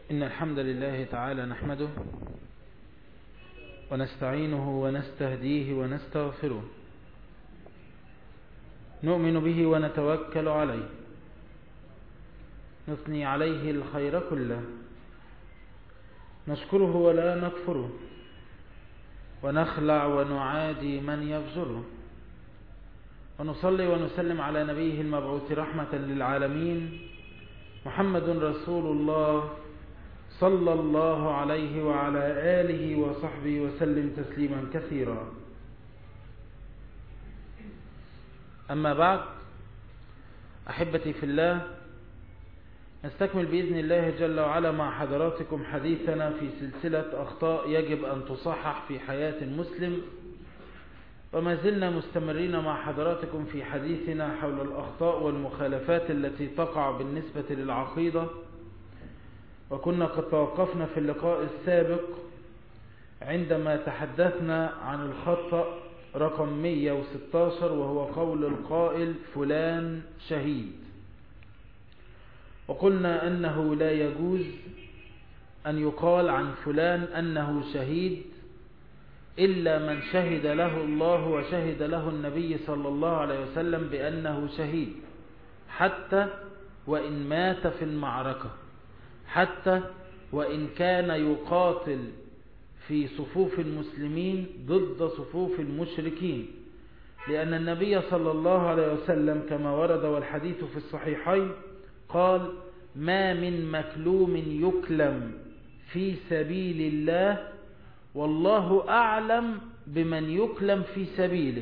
إن الحمد لله تعالى نحمده ونستعينه ونستهديه ونستغفره نؤمن به ونتوكل عليه نثني عليه الخير كله نشكره ولا نكفره ونخلع ونعادي من يفجره ونصلي ونسلم على نبيه المبعوث رحمة للعالمين محمد رسول الله صلى الله عليه وعلى آله وصحبه وسلم تسليما كثيرا أما بعد أحبتي في الله نستكمل بإذن الله جل وعلا مع حضراتكم حديثنا في سلسلة أخطاء يجب أن تصحح في حياة المسلم وما زلنا مستمرين مع حضراتكم في حديثنا حول الأخطاء والمخالفات التي تقع بالنسبة للعقيدة وكنا قد توقفنا في اللقاء السابق عندما تحدثنا عن الخطأ رقم 116 وهو قول القائل فلان شهيد وقلنا أنه لا يجوز أن يقال عن فلان أنه شهيد إلا من شهد له الله وشهد له النبي صلى الله عليه وسلم بأنه شهيد حتى وإن مات في المعركة حتى وإن كان يقاتل في صفوف المسلمين ضد صفوف المشركين لأن النبي صلى الله عليه وسلم كما ورد والحديث في الصحيحين قال ما من مكلوم يكلم في سبيل الله والله أعلم بمن يكلم في سبيله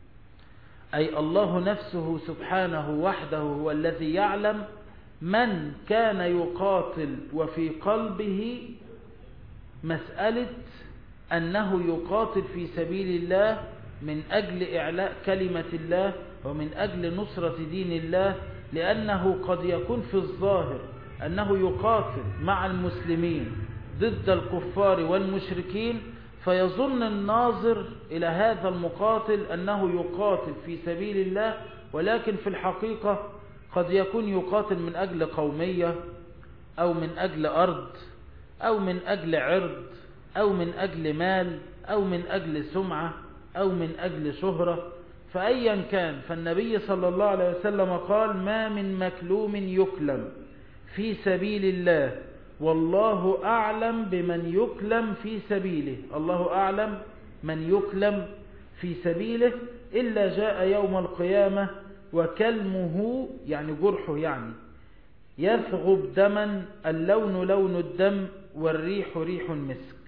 أي الله نفسه سبحانه وحده هو الذي يعلم من كان يقاتل وفي قلبه مسألة أنه يقاتل في سبيل الله من أجل إعلاء كلمة الله ومن أجل نصرة دين الله لأنه قد يكون في الظاهر أنه يقاتل مع المسلمين ضد الكفار والمشركين فيظن الناظر إلى هذا المقاتل أنه يقاتل في سبيل الله ولكن في الحقيقة قد يكون يقاتل من أجل قومية أو من أجل أرض أو من أجل عرض أو من أجل مال أو من أجل سمعة أو من أجل شهرة فأيا كان فالنبي صلى الله عليه وسلم قال ما من مكلوم يكلم في سبيل الله والله أعلم بمن يكلم في سبيله الله أعلم من يكلم في سبيله إلا جاء يوم القيامة وكلمه يعني جرحه يعني يثغب دما اللون لون الدم والريح ريح المسك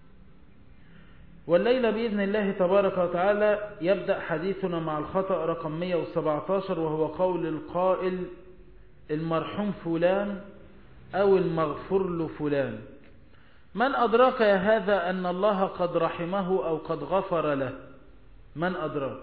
والليلة بإذن الله تبارك وتعالى يبدأ حديثنا مع الخطأ رقم 117 وهو قول القائل المرحوم فلان أو المغفور له فلان من أدراك يا هذا أن الله قد رحمه أو قد غفر له من أدراك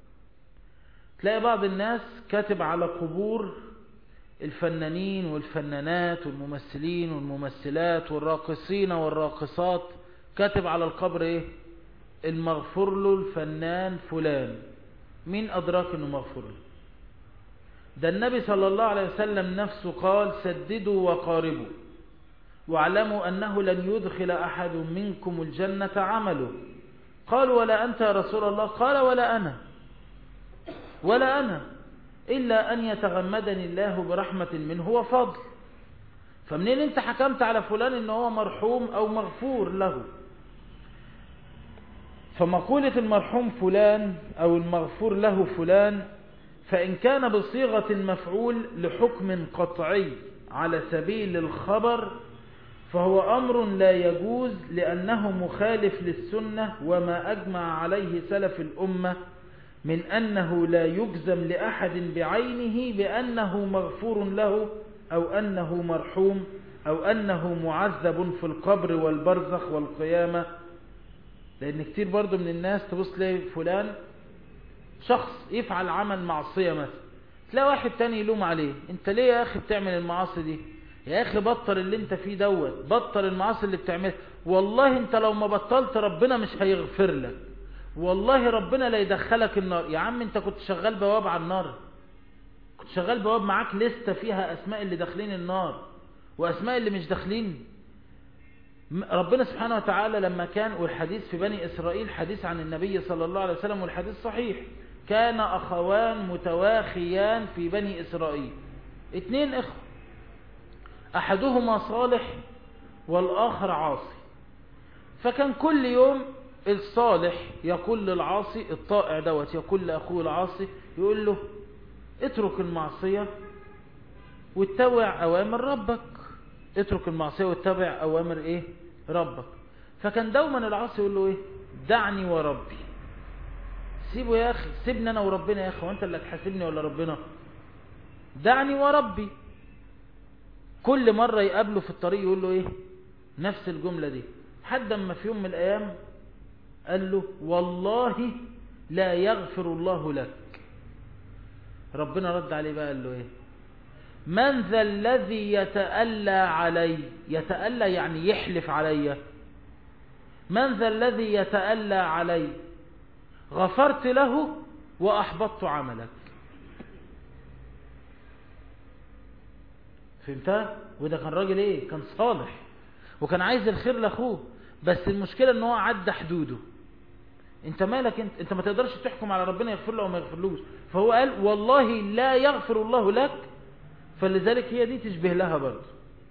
تلاقي بعض الناس كاتب على قبور الفنانين والفنانات والممثلين والممثلات والراقصين والراقصات كاتب على القبر ايه المغفور له الفنان فلان مين أدراك أنه مغفور له ده النبي صلى الله عليه وسلم نفسه قال سددوا وقاربوا واعلموا أنه لن يدخل أحد منكم الجنة عمله قال ولا أنت يا رسول الله قال ولا أنا ولا أنا إلا أن يتغمدني الله برحمة منه وفضل فمنين انت حكمت على فلان انه هو مرحوم او مغفور له فمقولة المرحوم فلان او المغفور له فلان فإن كان بصيغة المفعول لحكم قطعي على سبيل الخبر فهو أمر لا يجوز لأنه مخالف للسنة وما أجمع عليه سلف الأمة من أنه لا يجزم لأحد بعينه بأنه مغفور له أو أنه مرحوم أو أنه معذب في القبر والبرزخ والقيامة لأن كتير برضو من الناس تبص لي فلان شخص يفعل عمل معصية مثلا تلاقي واحد تاني يلوم عليه انت ليه يا اخي بتعمل المعاصي دي يا اخي بطل اللي انت فيه دوت بطل المعاصي اللي بتعملها والله انت لو ما بطلت ربنا مش هيغفر لك والله ربنا لا يدخلك النار يا عم انت كنت شغال بواب على النار كنت شغال بواب معاك لستة فيها اسماء اللي داخلين النار واسماء اللي مش داخلين ربنا سبحانه وتعالى لما كان والحديث في بني إسرائيل حديث عن النبي صلى الله عليه وسلم والحديث صحيح كان أخوان متواخيان في بني إسرائيل اتنين إخوة أحدهما صالح والآخر عاصي فكان كل يوم الصالح يقول للعاصي الطائع دوت يقول لأخوه العاصي يقول له اترك المعصية واتبع أوامر ربك اترك المعصية واتبع أوامر ايه ربك فكان دوما العاصي يقول له ايه دعني وربي سيبه يا أخي سيبني أنا وربنا يا أخي وانت اللي هتحاسبني ولا ربنا دعني وربي كل مرة يقابله في الطريق يقول له ايه نفس الجملة دي حد ما في يوم من الأيام قال له والله لا يغفر الله لك ربنا رد عليه بقى قال له ايه من ذا الذي يتألى علي يتألى يعني يحلف علي من ذا الذي يتألى علي غفرت له وأحبطت عملك فهمتها وده كان راجل ايه كان صالح وكان عايز الخير لاخوه بس المشكلة ان هو عدى حدوده انت مالك انت, انت ما تقدرش تحكم على ربنا يغفر له وما يغفرلوش فهو قال والله لا يغفر الله لك فلذلك هي دي تشبه لها برضه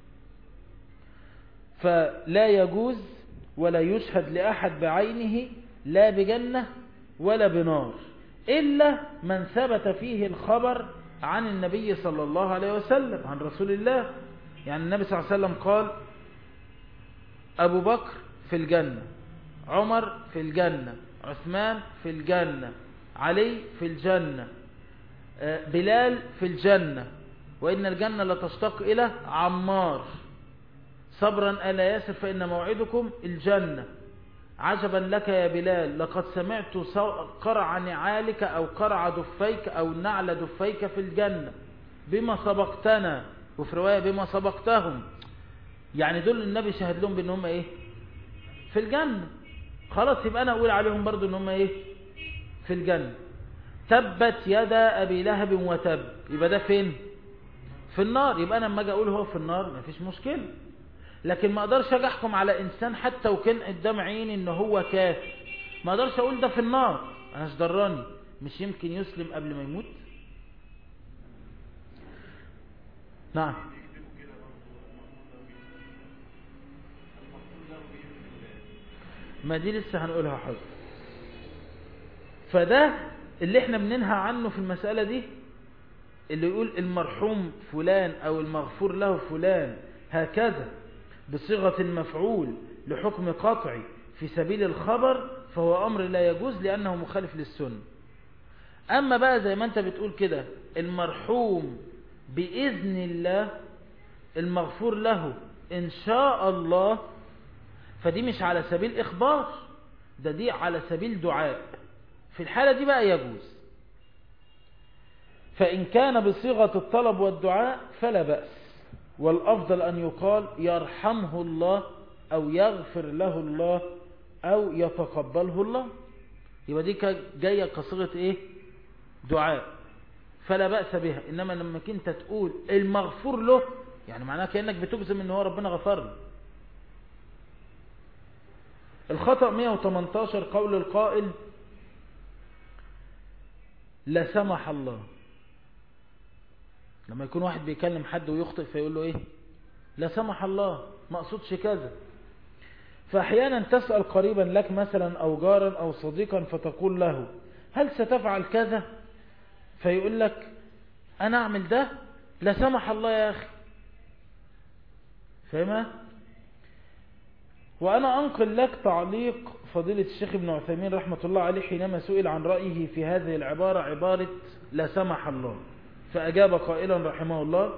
فلا يجوز ولا يشهد لأحد بعينه لا بجنة ولا بنار إلا من ثبت فيه الخبر عن النبي صلى الله عليه وسلم عن رسول الله يعني النبي صلى الله عليه وسلم قال أبو بكر في الجنة عمر في الجنة عثمان في الجنة علي في الجنة بلال في الجنة وإن الجنة لتشتق إلى عمار صبرا ألا ياسر فإن موعدكم الجنة عجبا لك يا بلال لقد سمعت قرع نعالك أو قرع دفيك أو نعل دفيك في الجنة بما سبقتنا وفي رواية بما سبقتهم يعني دول النبي شهد لهم بأنهم إيه في الجنة خلاص يبقى أنا أقول عليهم برضو أنهم إيه في الجنة تبت يدا أبي لهب وتب يبقى ده فين في النار يبقى أنا لما أجي أقول هو في النار مفيش مشكلة لكن ما اقدرش اجي احكم على انسان حتى وكان قدام عيني ان هو كافر ما اقدرش اقول ده في النار انا مش دراني مش يمكن يسلم قبل ما يموت نعم ما دي لسه هنقولها حاضر فده اللي احنا بننهى عنه في المسألة دي اللي يقول المرحوم فلان او المغفور له فلان هكذا بصيغة المفعول لحكم قطعي في سبيل الخبر فهو أمر لا يجوز لأنه مخالف للسنة أما بقى زي ما أنت بتقول كده المرحوم بإذن الله المغفور له إن شاء الله فدي مش على سبيل إخبار ده دي على سبيل دعاء في الحالة دي بقى يجوز فإن كان بصيغة الطلب والدعاء فلا بأس والأفضل أن يقال يرحمه الله أو يغفر له الله أو يتقبله الله يبقى دي جاية كصيغة إيه دعاء فلا بأس بها إنما لما كنت تقول المغفور له يعني معناه كأنك بتجزم إن هو ربنا غفر له الخطأ 118 قول القائل لا سمح الله لما يكون واحد بيكلم حد ويخطئ فيقول له ايه لا سمح الله ما اقصدش كذا فاحيانا تسأل قريبا لك مثلا او جارا او صديقا فتقول له هل ستفعل كذا فيقول لك انا اعمل ده لا سمح الله يا اخي فاهمة وانا انقل لك تعليق فضيلة الشيخ ابن عثيمين رحمة الله عليه حينما سئل عن رأيه في هذه العبارة عبارة لا سمح الله فأجاب قائلا رحمه الله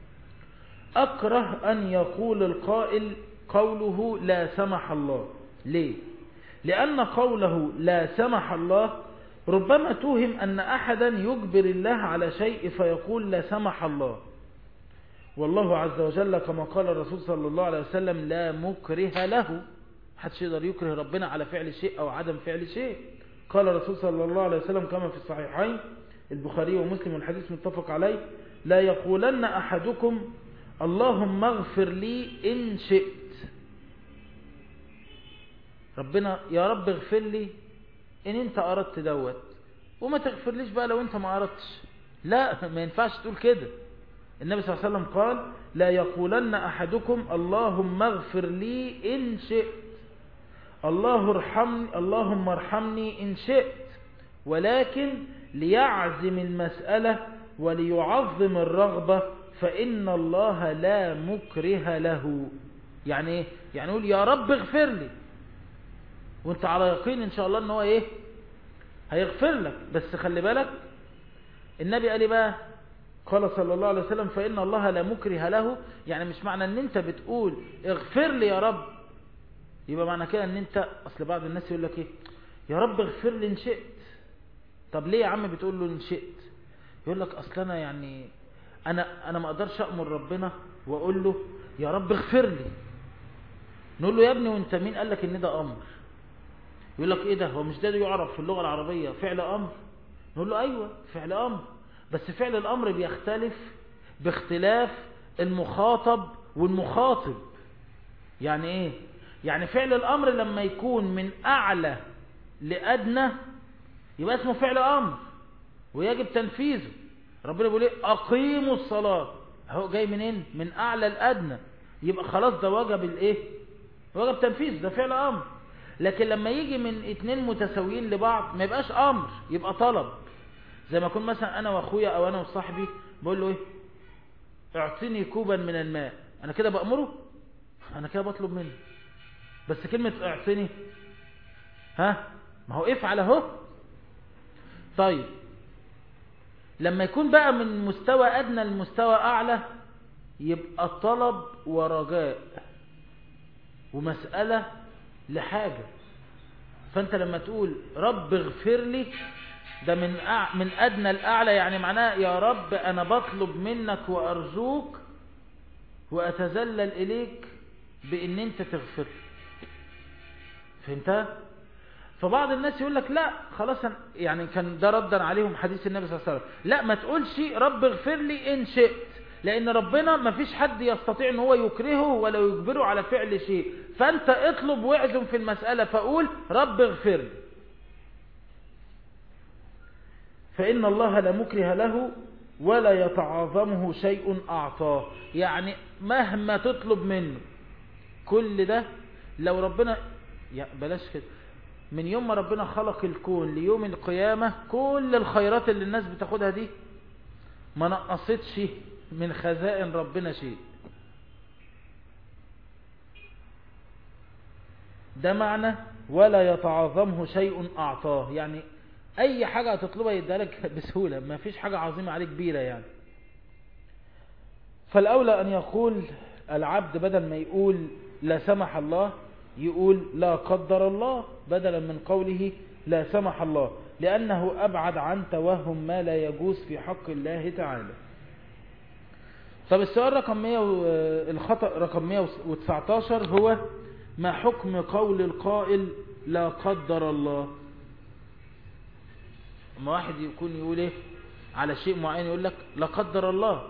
أكره أن يقول القائل قوله لا سمح الله ليه؟ لأن قوله لا سمح الله ربما توهم أن أحدا يجبر الله على شيء فيقول لا سمح الله والله عز وجل كما قال الرسول صلى الله عليه وسلم لا مكره له حدش يقدر يكره ربنا على فعل شيء أو عدم فعل شيء قال الرسول صلى الله عليه وسلم كما في الصحيحين البخاري ومسلم والحديث متفق عليه لا يقولن أحدكم اللهم اغفر لي إن شئت ربنا يا رب اغفر لي ان انت اردت دوت وما تغفرليش بقى لو انت ما اردتش لا ما ينفعش تقول كده النبي صلى الله عليه وسلم قال لا يقولن احدكم اللهم اغفر لي ان شئت الله ارحمني اللهم ارحمني ان شئت ولكن ليعزم المسألة وليعظم الرغبة فإن الله لا مكره له يعني ايه يعني يقول يا رب اغفر لي وانت على يقين ان شاء الله ان هو ايه هيغفر لك بس خلي بالك النبي قال بقى قال صلى الله عليه وسلم فإن الله لا مكره له يعني مش معنى ان انت بتقول اغفر لي يا رب يبقى معنى كده ان انت اصل بعض الناس يقول لك ايه يا رب اغفر لي ان شئت طب ليه يا عم بتقول له ان شئت يقول لك اصل انا يعني انا انا ما اقدرش امر ربنا واقول له يا رب اغفر لي نقول له يا ابني وانت مين قال لك ان ده امر يقول لك ايه ده هو مش ده يعرف في اللغة العربية فعل امر نقول له ايوه فعل امر بس فعل الامر بيختلف باختلاف المخاطب والمخاطب يعني ايه يعني فعل الامر لما يكون من اعلى لادنى يبقى اسمه فعل امر ويجب تنفيذه ربنا بيقول ايه اقيموا الصلاة اهو جاي منين من اعلى الادنى يبقى خلاص ده وجب الايه وجب تنفيذ ده فعل امر لكن لما يجي من اتنين متساويين لبعض ما يبقاش امر يبقى طلب زي ما اكون مثلا انا واخويا او انا وصاحبي بقول له ايه اعطيني كوبا من الماء انا كده بأمره انا كده بطلب منه بس كلمة اعطيني ها ما هو افعل اهو طيب لما يكون بقى من مستوى ادنى لمستوى اعلى يبقى طلب ورجاء ومسألة لحاجة فانت لما تقول رب اغفر لي ده من أع... من ادنى لاعلى يعني معناه يا رب انا بطلب منك وارجوك واتذلل اليك بان انت تغفر فهمتها فبعض الناس يقول لك لا خلاص يعني كان ده ردا عليهم حديث النبي صلى الله عليه وسلم لا ما تقولش رب اغفر لي ان شئت لان ربنا ما فيش حد يستطيع ان هو يكرهه ولا يجبره على فعل شيء فانت اطلب واعزم في المسألة فقول رب اغفر لي فإن الله لا مكره له ولا يتعاظمه شيء أعطاه يعني مهما تطلب منه كل ده لو ربنا يا بلاش كده من يوم ما ربنا خلق الكون ليوم القيامة كل الخيرات اللي الناس بتاخدها دي ما نقصتش من خزائن ربنا شيء ده معنى ولا يتعاظمه شيء أعطاه يعني أي حاجة هتطلبها يديها لك بسهولة ما فيش حاجة عظيمة عليه كبيرة يعني فالأولى أن يقول العبد بدل ما يقول لا سمح الله يقول لا قدر الله بدلا من قوله لا سمح الله لأنه أبعد عن توهم ما لا يجوز في حق الله تعالى طب السؤال رقم 100 الخطأ رقم 119 هو ما حكم قول القائل لا قدر الله اما واحد يكون يقول ايه على شيء معين يقول لك لا قدر الله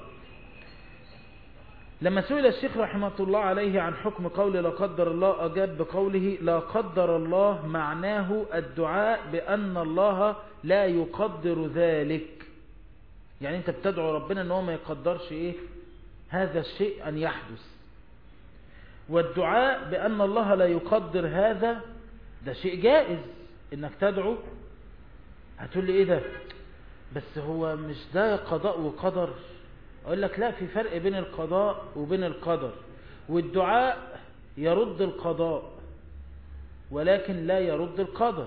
لما سئل الشيخ رحمة الله عليه عن حكم قول لا قدر الله أجاب بقوله لا قدر الله معناه الدعاء بأن الله لا يقدر ذلك يعني انت بتدعو ربنا ان هو ما يقدرش ايه هذا الشيء ان يحدث والدعاء بأن الله لا يقدر هذا ده شيء جائز انك تدعو هتقول لي ايه ده بس هو مش ده قضاء وقدر اقول لك لا في فرق بين القضاء وبين القدر والدعاء يرد القضاء ولكن لا يرد القدر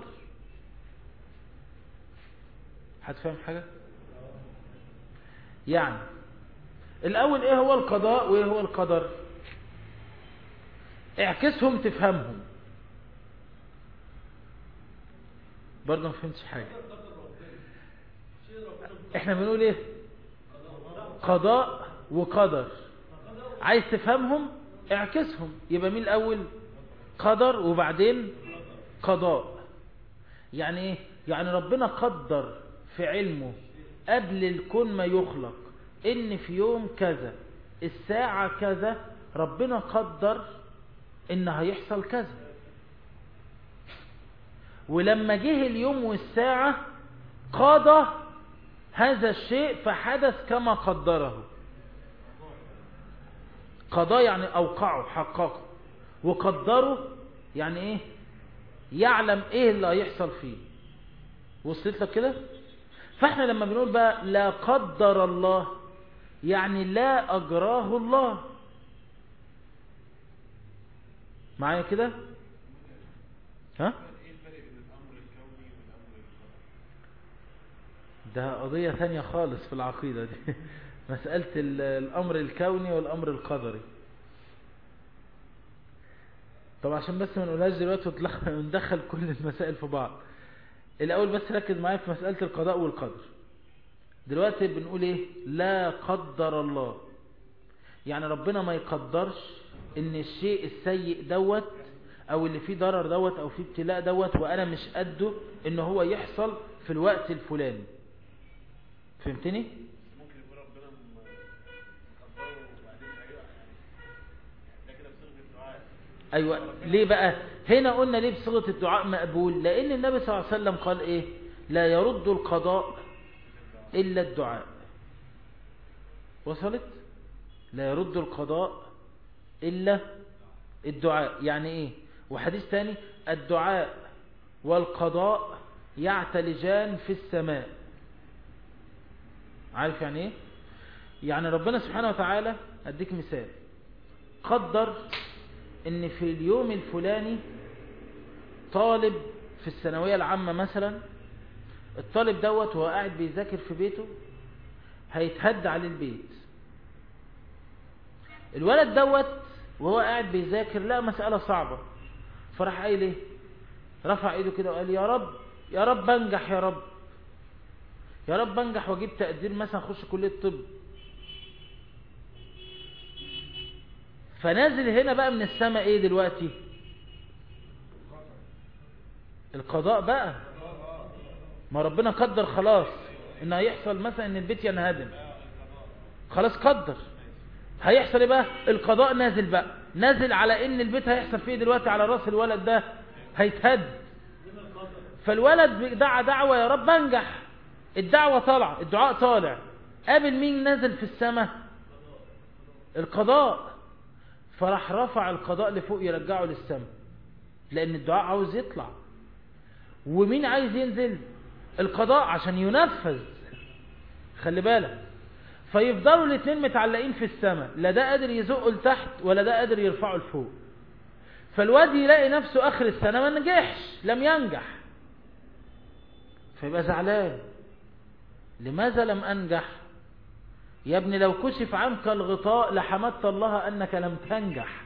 هتفهم حاجة يعني الاول ايه هو القضاء وايه هو القدر اعكسهم تفهمهم برضه ما فهمتش حاجة احنا بنقول ايه قضاء وقدر عايز تفهمهم اعكسهم يبقى مين الاول قدر وبعدين قضاء يعني ايه يعني ربنا قدر في علمه قبل الكون ما يخلق ان في يوم كذا الساعة كذا ربنا قدر ان هيحصل كذا ولما جه اليوم والساعة قضى هذا الشيء فحدث كما قدره قضى يعني أوقعه حققه وقدره يعني ايه يعلم ايه اللي هيحصل فيه وصلت لك كده فاحنا لما بنقول بقى لا قدر الله يعني لا اجراه الله معايا كده ها ده قضية ثانية خالص في العقيدة دي مسألة الأمر الكوني والأمر القدري طب عشان بس ما نقولهاش دلوقتي وندخل كل المسائل في بعض الأول بس ركز معايا في مسألة القضاء والقدر دلوقتي بنقول ايه لا قدر الله يعني ربنا ما يقدرش ان الشيء السيء دوت او اللي فيه ضرر دوت او فيه ابتلاء دوت وانا مش قده ان هو يحصل في الوقت الفلاني فهمتني ممكن يكون ربنا مقدره وبعدين هيقع يعني ده كده بصيغه الدعاء ايوه ليه بقى هنا قلنا ليه بصيغه الدعاء مقبول لان النبي صلى الله عليه وسلم قال ايه لا يرد القضاء الا الدعاء وصلت لا يرد القضاء الا الدعاء يعني ايه وحديث تاني الدعاء والقضاء يعتلجان في السماء عارف يعني ايه يعني ربنا سبحانه وتعالى اديك مثال قدر ان في اليوم الفلاني طالب في الثانوية العامة مثلا الطالب دوت وهو قاعد بيذاكر في بيته هيتهد عليه البيت الولد دوت وهو قاعد بيذاكر لا مسألة صعبة فراح قايل ايه رفع ايده كده وقال يا رب يا رب انجح يا رب يا رب انجح واجيب تقدير مثلا اخش كلية طب فنازل هنا بقى من السماء ايه دلوقتي القضاء بقى ما ربنا قدر خلاص ان هيحصل مثلا ان البيت ينهدم خلاص قدر هيحصل ايه بقى القضاء نازل بقى نازل على ان البيت هيحصل فيه دلوقتي على راس الولد ده هيتهد فالولد دعا دعوة يا رب انجح الدعوة طالعة الدعاء طالع قابل مين نازل في السماء القضاء فراح رفع القضاء لفوق يرجعه للسماء لان الدعاء عاوز يطلع ومين عايز ينزل القضاء عشان ينفذ خلي بالك فيفضلوا الاثنين متعلقين في السماء لا ده قادر يزقه لتحت ولا ده قادر يرفعه لفوق فالواد يلاقي نفسه اخر السنة ما نجحش لم ينجح فيبقى زعلان لماذا لم انجح يا ابني لو كشف عنك الغطاء لحمدت الله انك لم تنجح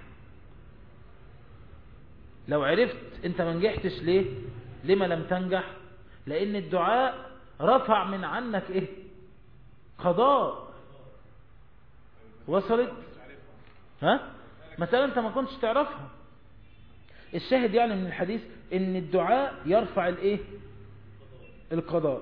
لو عرفت انت ما نجحتش ليه لما لم تنجح لان الدعاء رفع من عنك ايه قضاء وصلت ها مسألة انت ما كنتش تعرفها الشاهد يعني من الحديث ان الدعاء يرفع الايه القضاء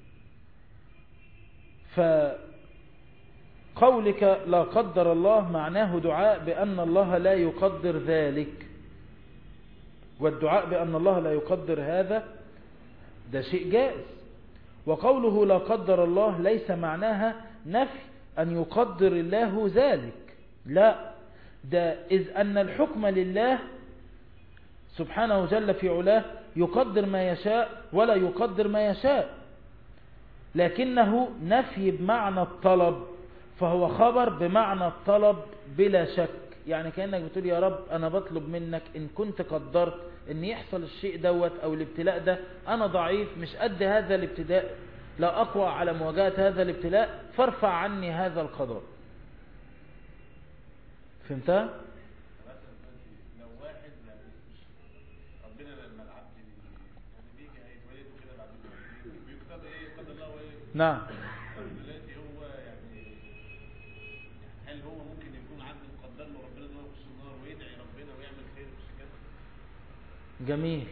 فقولك لا قدر الله معناه دعاء بأن الله لا يقدر ذلك والدعاء بأن الله لا يقدر هذا ده شيء جائز وقوله لا قدر الله ليس معناها نفي أن يقدر الله ذلك لا ده إذ أن الحكم لله سبحانه جل في علاه يقدر ما يشاء ولا يقدر ما يشاء لكنه نفي بمعنى الطلب فهو خبر بمعنى الطلب بلا شك يعني كأنك بتقول يا رب أنا بطلب منك إن كنت قدرت إن يحصل الشيء دوت أو الابتلاء ده أنا ضعيف مش قد هذا الابتلاء لا أقوى على مواجهة هذا الابتلاء فارفع عني هذا القضاء فهمتها؟ لو واحد يعني مش ربنا لما العبد يعني بيجي هيتولد وكده بعد كده بيقتضي ايه قدر الله وايه نعم دلوقتي هو يعني هل هو ممكن يكون عبد مقدر له ربنا ان هو يخش النار ويدعي ربنا ويعمل خير مش كده جميل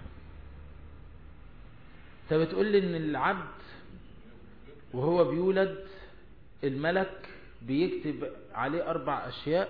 انت بتقول لي ان العبد وهو بيولد الملك بيكتب عليه اربع اشياء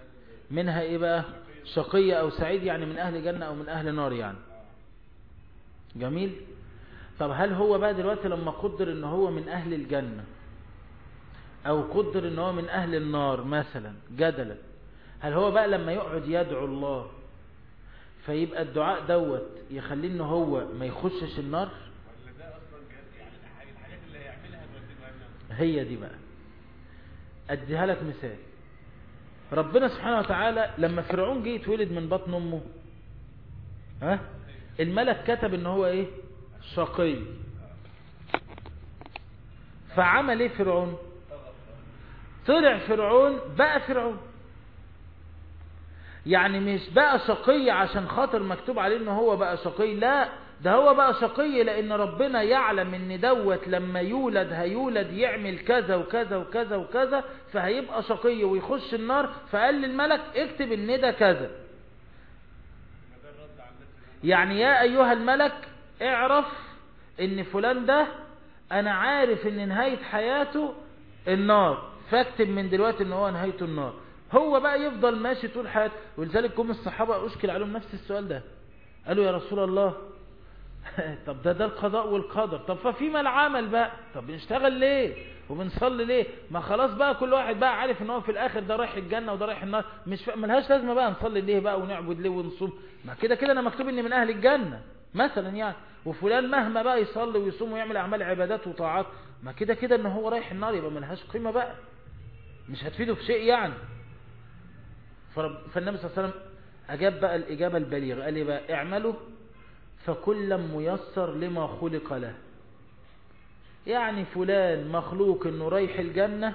منها ايه بقى شقية او سعيد يعني من اهل جنة او من اهل نار يعني جميل طب هل هو بقى دلوقتي لما قدر ان هو من اهل الجنة او قدر ان هو من اهل النار مثلا جدلا هل هو بقى لما يقعد يدعو الله فيبقى الدعاء دوت يخليه ان هو ما يخشش النار ولا ده اصلا جهاز يعني الحاجات الحاجات اللي هيعملها توديه جهنم هي دي بقى اديها لك مثال ربنا سبحانه وتعالى لما فرعون جه يتولد من بطن امه ها الملك كتب ان هو ايه شقي فعمل ايه فرعون طلع فرعون بقى فرعون يعني مش بقى شقي عشان خاطر مكتوب عليه ان هو بقى شقي لا ده هو بقى شقي لان ربنا يعلم ان دوت لما يولد هيولد يعمل كذا وكذا وكذا وكذا فهيبقى شقي ويخش النار فقال للملك اكتب ان ده كذا يعني يا ايها الملك اعرف ان فلان ده انا عارف ان نهاية حياته النار فاكتب من دلوقتي ان هو نهايته النار هو بقى يفضل ماشي طول حياته ولذلك جم الصحابة اشكل عليهم نفس السؤال ده قالوا يا رسول الله طب ده ده القضاء والقدر طب ففيما العمل بقى طب بنشتغل ليه وبنصلي ليه ما خلاص بقى كل واحد بقى عارف ان هو في الاخر ده رايح الجنة وده رايح النار مش ف... ملهاش لازمة بقى نصلي ليه بقى ونعبد ليه ونصوم ما كده كده انا مكتوب اني من اهل الجنة مثلا يعني وفلان مهما بقى يصلي ويصوم ويعمل اعمال عبادات وطاعات ما كده كده ان هو رايح النار يبقى ملهاش قيمة بقى مش هتفيده في شيء يعني فرب... فالنبي صلى الله عليه وسلم اجاب بقى الاجابة البليغة قال لي بقى اعملوا فكل ميسر لما خلق له يعني فلان مخلوق انه رايح الجنة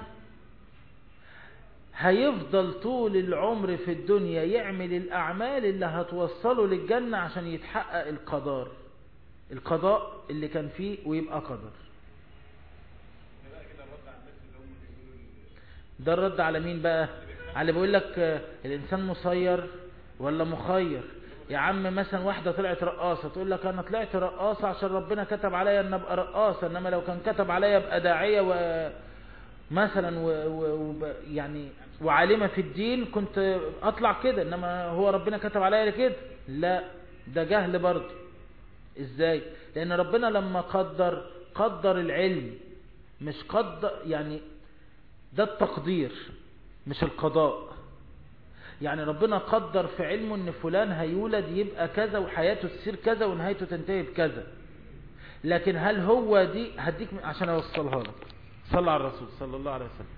هيفضل طول العمر في الدنيا يعمل الأعمال اللي هتوصله للجنة عشان يتحقق القدر القضاء اللي كان فيه ويبقى قدر ده بقى كده الرد على الناس اللي هم بيقولوا ال- ده الرد على مين بقى على اللي بيقول لك آه، الإنسان مسير ولا مخير يا عم مثلا واحدة طلعت رقاصة تقول لك أنا طلعت رقاصة عشان ربنا كتب عليا أن أبقى رقاصة إنما لو كان كتب عليا أبقى داعية و مثلا و... و... و... يعني وعالمة في الدين كنت أطلع كده إنما هو ربنا كتب عليا كده لا ده جهل برضه إزاي لأن ربنا لما قدر قدر العلم مش قدر يعني ده التقدير مش القضاء يعني ربنا قدر في علمه ان فلان هيولد يبقى كذا وحياته تصير كذا ونهايته تنتهي بكذا لكن هل هو دي هديك عشان اوصلها لك صلى على الرسول صلى الله عليه وسلم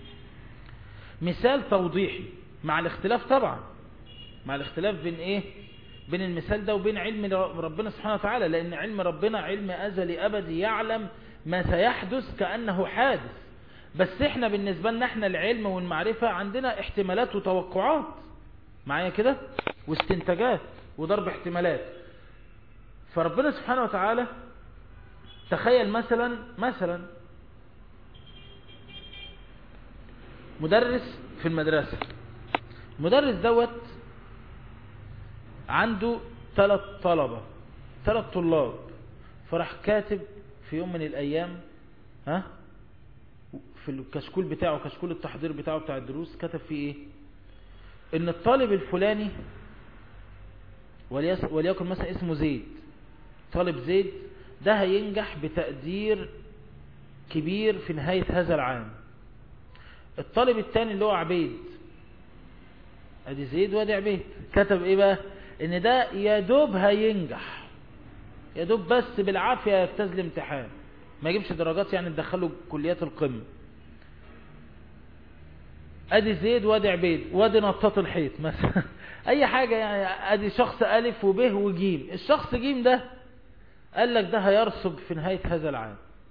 مثال توضيحي مع الاختلاف طبعا مع الاختلاف بين ايه بين المثال ده وبين علم ربنا سبحانه وتعالى لان علم ربنا علم ازلي ابدي يعلم ما سيحدث كأنه حادث بس احنا بالنسبة لنا احنا العلم والمعرفة عندنا احتمالات وتوقعات معايا كده واستنتاجات وضرب احتمالات فربنا سبحانه وتعالى تخيل مثلا مثلا مدرس في المدرسة مدرس دوت عنده ثلاث طلبة ثلاث طلاب فراح كاتب في يوم من الأيام ها في الكشكول بتاعه كشكول التحضير بتاعه بتاع الدروس كتب فيه ايه ان الطالب الفلاني وليس- وليكن مثلا اسمه زيد طالب زيد ده هينجح بتقدير كبير في نهاية هذا العام الطالب الثاني اللي هو عبيد ادي زيد وادي عبيد كتب ايه بقى ان ده يا دوب هينجح يا دوب بس بالعافية يجتاز الامتحان ما يجيبش درجات يعني تدخله كليات القمة ادي زيد وادي عبيد وادي نطاط الحيط مثلا اي حاجة يعني ادي شخص الف وب وجيم الشخص جيم ده قال لك ده هيرسب في نهاية هذا العام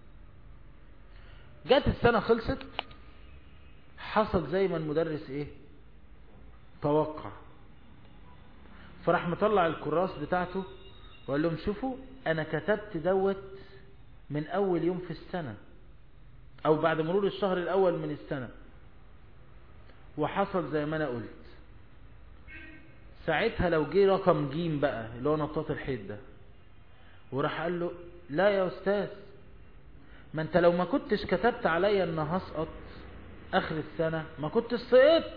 جت السنة خلصت حصل زي ما المدرس ايه توقع فراح مطلع الكراس بتاعته وقال لهم شوفوا انا كتبت دوت من اول يوم في السنة او بعد مرور الشهر الاول من السنة وحصل زي ما انا قلت ساعتها لو جه رقم جيم بقى اللي هو نطاط الحيط ده وراح قال له لا يا استاذ ما انت لو ما كنتش كتبت عليا ان هسقط اخر السنة ما كنتش سقطت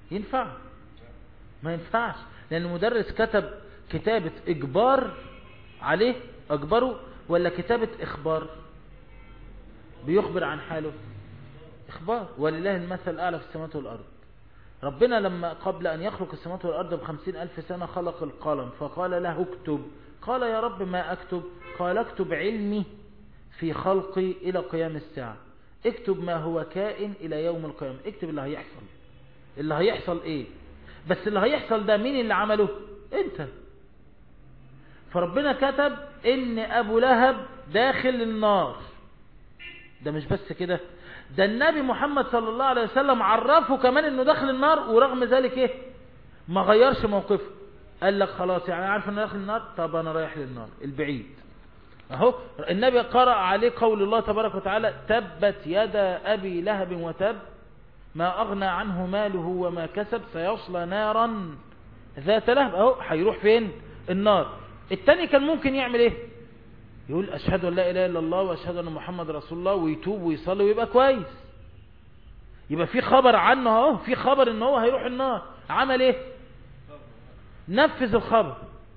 ينفع ما ينفعش لان المدرس كتب كتابة اجبار عليه أجبره ولا كتابة إخبار بيخبر عن حاله إخبار ولله المثل الأعلى في السماوات والأرض ربنا لما قبل أن يخلق السماوات والأرض بخمسين ألف سنة خلق القلم فقال له اكتب قال يا رب ما أكتب قال اكتب علمي في خلقي إلى قيام الساعة اكتب ما هو كائن إلى يوم القيامة اكتب اللي هيحصل اللي هيحصل ايه بس اللي هيحصل ده مين اللي عمله انت فربنا كتب ان ابو لهب داخل النار ده مش بس كده ده النبي محمد صلى الله عليه وسلم عرفه كمان انه داخل النار ورغم ذلك ايه ما غيرش موقفه قال لك خلاص يعني عارف انه داخل النار طب انا رايح للنار البعيد اهو النبي قرأ عليه قول الله تبارك وتعالى تبت يدا ابي لهب وتب ما اغنى عنه ماله وما كسب سيصلى نارا ذات لهب اهو هيروح فين النار التاني كان ممكن يعمل ايه يقول اشهد ان لا اله الا الله واشهد ان محمد رسول الله ويتوب ويصلي ويبقى كويس يبقى في خبر عنه اهو في خبر ان هو هيروح النار عمل ايه نفذ الخبر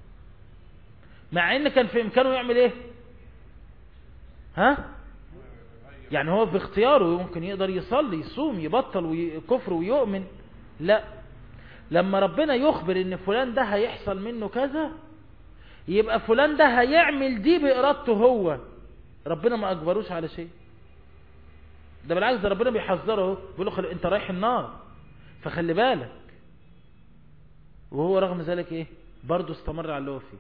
مع ان كان في امكانه يعمل ايه ها يعني هو باختياره ممكن يقدر يصلي يصوم يبطل كفر ويؤمن لا لما ربنا يخبر ان فلان ده هيحصل منه كذا يبقى فلان ده هيعمل دي بإرادته هو ربنا ما أجبروش على شيء ده بالعكس ده ربنا بيحذره بيقول له خل... انت رايح النار فخلي بالك وهو رغم ذلك ايه برضه استمر على اللي هو فيه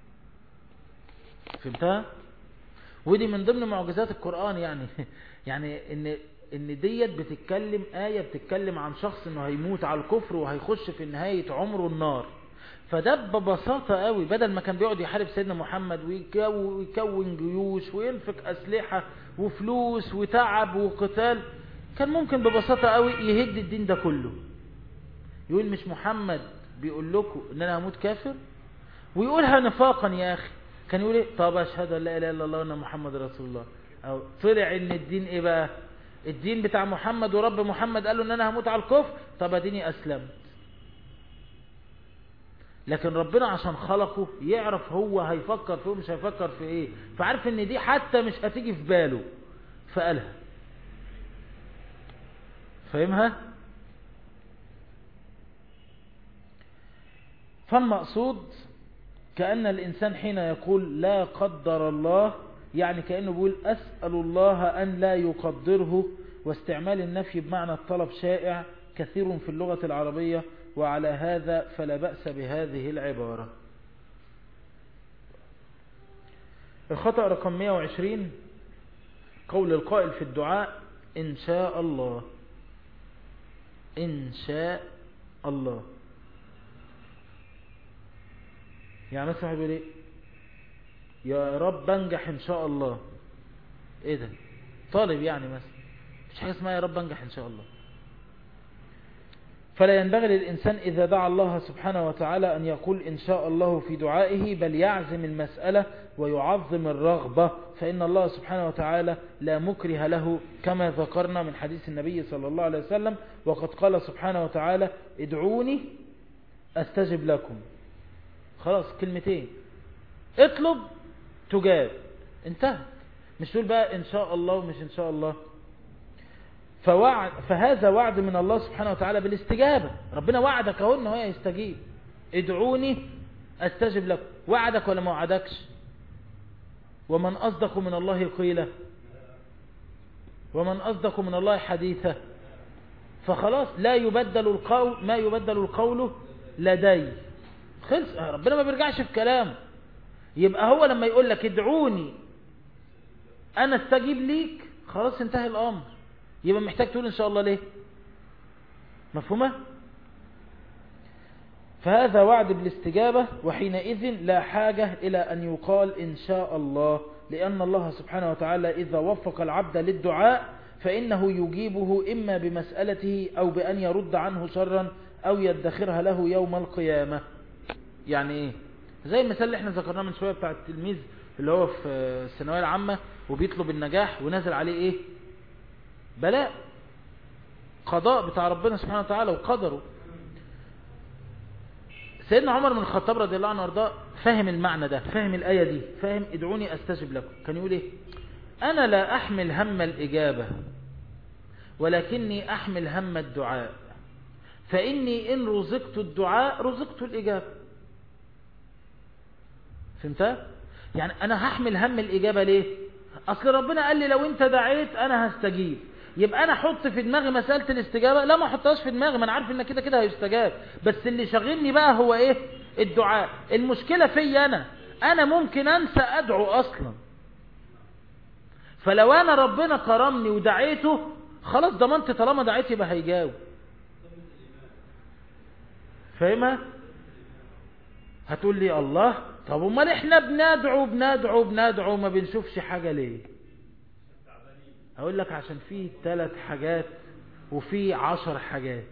فهمتها ودي من ضمن معجزات القرآن يعني يعني ان ان ديت بتتكلم آية بتتكلم عن شخص انه هيموت على الكفر وهيخش في نهاية عمره النار فده ببساطة قوي بدل ما كان بيقعد يحارب سيدنا محمد ويكون جيوش وينفق أسلحة وفلوس وتعب وقتال كان ممكن ببساطة قوي يهد الدين ده كله يقول مش محمد بيقول لكم ان انا هموت كافر ويقولها نفاقا يا اخي كان يقول ايه طب اشهد ان لا اله الا الله وان محمد رسول الله او طلع ان الدين ايه بقى الدين بتاع محمد ورب محمد قال له ان انا هموت على الكفر طب اديني اسلمت لكن ربنا عشان خلقه يعرف هو هيفكر في ايه مش هيفكر في ايه فعارف ان دي حتى مش هتيجي في باله فقالها فاهمها فالمقصود كأن الإنسان حين يقول لا قدر الله يعني كأنه بيقول أسأل الله أن لا يقدره واستعمال النفي بمعنى الطلب شائع كثير في اللغة العربية وعلى هذا فلا بأس بهذه العبارة الخطأ رقم 120 قول القائل في الدعاء إن شاء الله إن شاء الله يعني مثلا يقول ايه يا رب انجح ان شاء الله ايه ده طالب يعني مثلا مش حاجة اسمها يا رب انجح ان شاء الله فلا ينبغي للإنسان إذا دعا الله سبحانه وتعالى أن يقول إن شاء الله في دعائه بل يعزم المسألة ويعظم الرغبة فإن الله سبحانه وتعالى لا مكره له كما ذكرنا من حديث النبي صلى الله عليه وسلم وقد قال سبحانه وتعالى ادعوني أستجب لكم خلاص كلمتين اطلب تجاب انتهت مش تقول بقى إن شاء الله ومش إن شاء الله فوعد فهذا وعد من الله سبحانه وتعالى بالاستجابة ربنا وعدك اهو ان هو يستجيب ادعوني استجب لكم وعدك ولا ما وعدكش ومن أصدق من الله قيلة ومن أصدق من الله حديثة فخلاص لا يبدل القول ما يبدل القول لدي خلص ربنا ما بيرجعش في كلامه يبقى هو لما يقول لك ادعوني انا استجيب ليك خلاص انتهى الامر يبقى محتاج تقول ان شاء الله ليه مفهومة فهذا وعد بالاستجابة وحينئذ لا حاجة إلى أن يقال إن شاء الله لأن الله سبحانه وتعالى إذا وفق العبد للدعاء فإنه يجيبه إما بمسألته أو بأن يرد عنه شرا أو يدخرها له يوم القيامة يعني إيه زي المثال اللي احنا ذكرناه من شوية بتاع التلميذ اللي هو في الثانوية العامة وبيطلب النجاح ونزل عليه ايه بلاء قضاء بتاع ربنا سبحانه وتعالى وقدره سيدنا عمر بن الخطاب رضي الله عنه وارضاه فاهم المعنى ده فاهم الآية دي فاهم ادعوني أستجب لكم كان يقول ايه أنا لا أحمل هم الإجابة ولكني أحمل هم الدعاء فإني إن رزقت الدعاء رزقت الإجابة فهمتها؟ يعني أنا هحمل هم الإجابة ليه؟ أصل ربنا قال لي لو أنت دعيت أنا هستجيب يبقى أنا أحط في دماغي مسألة الاستجابة لا ما أحطهاش في دماغي ما أنا عارف إن كده كده هيستجاب بس اللي شغلني بقى هو إيه؟ الدعاء المشكلة في أنا أنا ممكن أنسى أدعو أصلا فلو أنا ربنا كرمني ودعيته خلاص ضمنت طالما دعيت يبقى هيجاوب فاهمها هتقول لي الله طب امال احنا بندعو بندعو بندعو ما بنشوفش حاجة ليه اقول لك عشان في ثلاث حاجات وفي عشر حاجات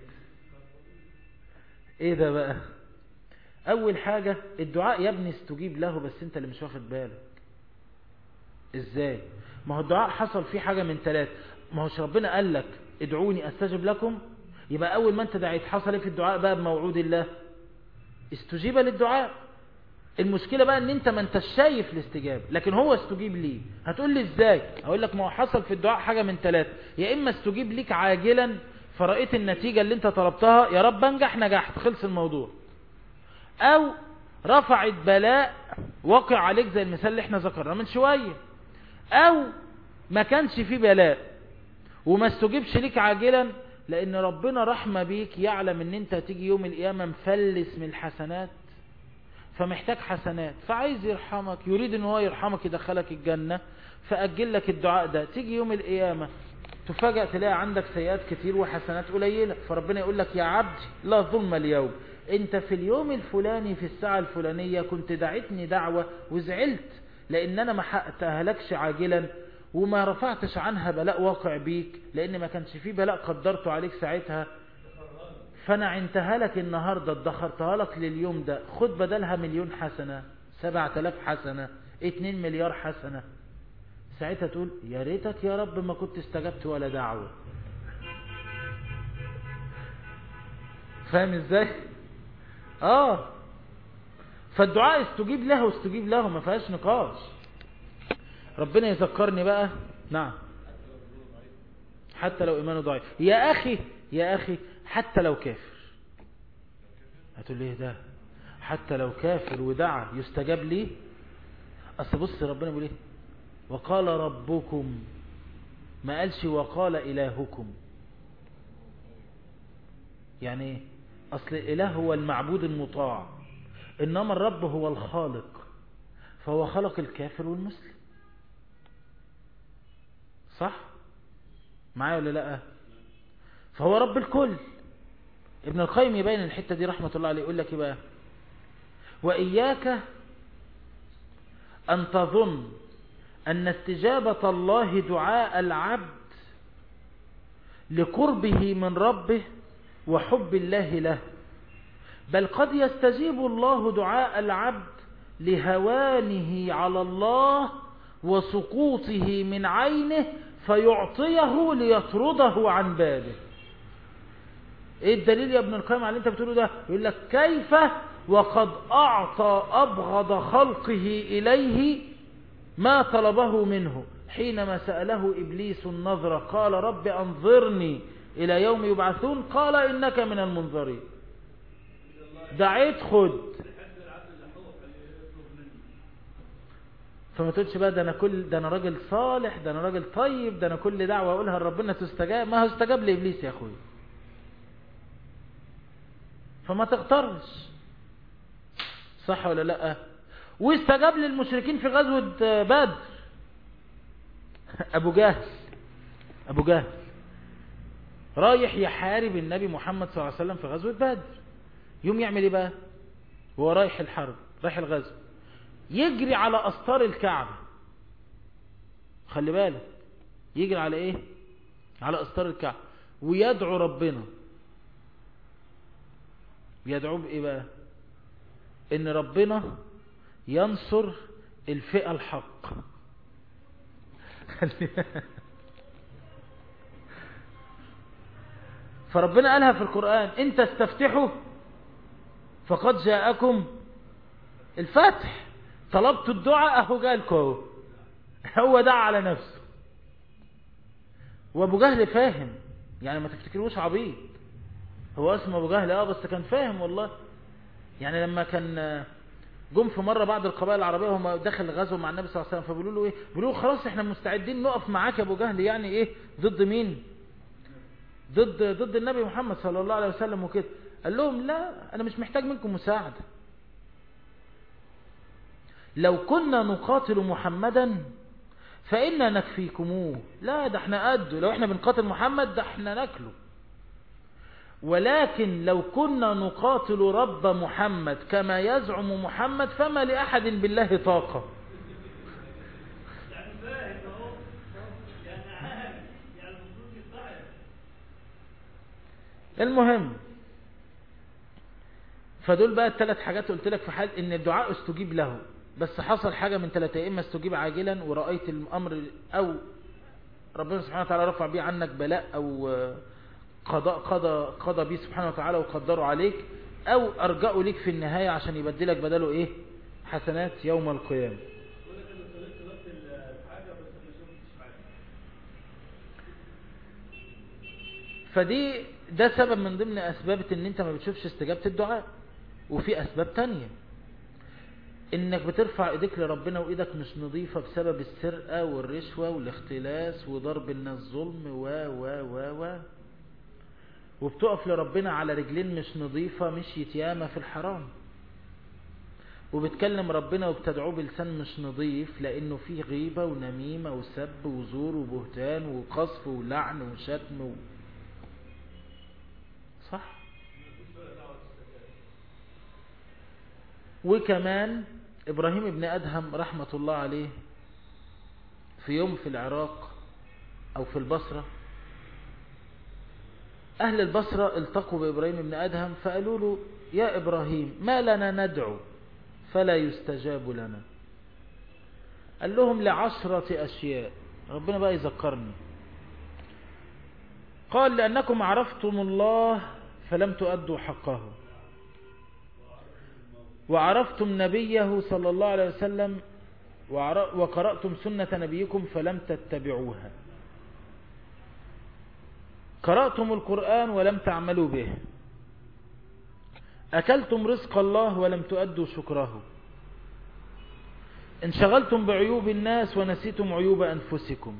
ايه ده بقى اول حاجة الدعاء يا ابني استجيب له بس انت اللي مش واخد بالك ازاي ما هو الدعاء حصل فيه حاجة من ثلاث ما هوش ربنا قال لك ادعوني استجب لكم يبقى اول ما انت دعيت حصل ايه في الدعاء بقى بموعود الله استجيب للدعاء المشكلة بقى ان انت ما انت شايف الاستجابة لكن هو استجيب ليه هتقول لي ازاي اقول لك ما هو حصل في الدعاء حاجة من ثلاثة يا اما استجيب ليك عاجلا فرأيت النتيجة اللي انت طلبتها يا رب انجح نجحت خلص الموضوع او رفعت بلاء وقع عليك زي المثال اللي احنا ذكرناه من شوية او ما كانش فيه بلاء وما استجيبش ليك عاجلا لان ربنا رحمة بيك يعلم ان انت هتيجي يوم القيامة مفلس من الحسنات فمحتاج حسنات فعايز يرحمك يريد ان هو يرحمك يدخلك الجنة فأجل لك الدعاء ده تيجي يوم القيامة تفاجأ تلاقي عندك سيئات كتير وحسنات قليلة فربنا يقول لك يا عبدي لا ظلم اليوم انت في اليوم الفلاني في الساعة الفلانية كنت دعيتني دعوة وزعلت لان انا ما حققتهالكش عاجلا وما رفعتش عنها بلاء واقع بيك لان ما كانش فيه بلاء قدرته عليك ساعتها فانا عنتها لك النهاردة ادخرتها لك لليوم ده خد بدلها مليون حسنة سبعة الاف حسنة اتنين مليار حسنة ساعتها تقول يا ريتك يا رب ما كنت استجبت ولا دعوة فاهم ازاي اه فالدعاء استجيب له واستجيب له ما فيهاش نقاش ربنا يذكرني بقى نعم حتى لو ايمانه ضعيف يا اخي يا اخي حتى لو كافر هتقول ليه ده حتى لو كافر ودعا يستجاب ليه اصل بص ربنا بيقول ايه وقال ربكم ما قالش وقال الهكم يعني ايه اصل الاله هو المعبود المطاع انما الرب هو الخالق فهو خلق الكافر والمسلم صح معايا ولا لا فهو رب الكل ابن القيم يبين الحتة دي رحمة الله عليه يقول لك بقى وإياك أن تظن أن استجابة الله دعاء العبد لقربه من ربه وحب الله له بل قد يستجيب الله دعاء العبد لهوانه على الله وسقوطه من عينه فيعطيه ليطرده عن باله ايه الدليل يا ابن القيم على اللي انت بتقوله ده يقول لك كيف وقد اعطى ابغض خلقه اليه ما طلبه منه حينما سأله ابليس النظرة قال رب انظرني الى يوم يبعثون قال انك من المنظرين دعيت خد فما تقولش بقى ده انا كل ده انا راجل صالح ده انا راجل طيب ده انا كل دعوه اقولها لربنا تستجاب ما هو استجاب لابليس يا اخويا فما تغترش صح ولا لا واستجاب للمشركين في غزوة بدر ابو جهل ابو جهل رايح يحارب النبي محمد صلى الله عليه وسلم في غزوة بدر يوم يعمل ايه بقى هو رايح الحرب رايح الغزو يجري على أسطار الكعبة خلي بالك يجري على ايه على أسطار الكعبة ويدعو ربنا يدعو بايه بقى ان ربنا ينصر الفئة الحق فربنا قالها في القرآن انت استفتحوا فقد جاءكم الفتح طلبت الدعاء اهو جالكم اهو هو دعا على نفسه وابو جهل فاهم يعني ما تفتكروش عبيط هو اسمه ابو جهل اه بس كان فاهم والله يعني لما كان جم في مرة بعض القبائل العربية هم دخل غزو مع النبي صلى الله عليه وسلم فبيقولوا له ايه بيقولوا له خلاص احنا مستعدين نقف معاك يا ابو جهل يعني ايه ضد مين ضد ضد النبي محمد صلى الله عليه وسلم وكده قال لهم لا انا مش محتاج منكم مساعدة لو كنا نقاتل محمدا فإنا نكفيكموه لا ده احنا قده لو احنا بنقاتل محمد ده احنا ناكله ولكن لو كنا نقاتل رب محمد كما يزعم محمد فما لأحد بالله طاقة يعني فاهم اهو يعني عارف يعني المفروض يستعجل المهم فدول بقى الثلاث حاجات قلت لك في حال ان الدعاء استجيب له بس حصل حاجة من ثلاثة يا اما استجيب عاجلا ورأيت الامر او ربنا سبحانه وتعالى رفع بيه عنك بلاء او قضاء قضى قضى بيه سبحانه وتعالى وقدره عليك او ارجعه ليك في النهاية عشان يبدلك بداله ايه حسنات يوم القيامة يقول لك انا طلبت طلبت الحاجه بس ما شفتش حاجه فدي ده سبب من ضمن اسباب ان انت ما بتشوفش استجابة الدعاء وفي اسباب تانية انك بترفع ايديك لربنا وايدك مش نظيفة بسبب السرقة والرشوة والاختلاس وضرب الناس ظلم و و و و وبتقف لربنا على رجلين مش نظيفة مشيت ياما في الحرام وبتكلم ربنا وبتدعوه بلسان مش نظيف لانه فيه غيبة ونميمة وسب وزور وبهتان وقصف ولعن وشتم و... صح وكمان ابراهيم ابن ادهم رحمة الله عليه في يوم في العراق او في البصرة اهل البصرة التقوا بابراهيم ابن ادهم فقالوا له يا ابراهيم ما لنا ندعو فلا يستجاب لنا قال لهم لعشرة اشياء ربنا بقى يذكرني قال لانكم عرفتم الله فلم تؤدوا حقه وعرفتم نبيه صلى الله عليه وسلم وعر- وقرأتم سنة نبيكم فلم تتبعوها قرأتم القرآن ولم تعملوا به أكلتم رزق الله ولم تؤدوا شكره انشغلتم بعيوب الناس ونسيتم عيوب أنفسكم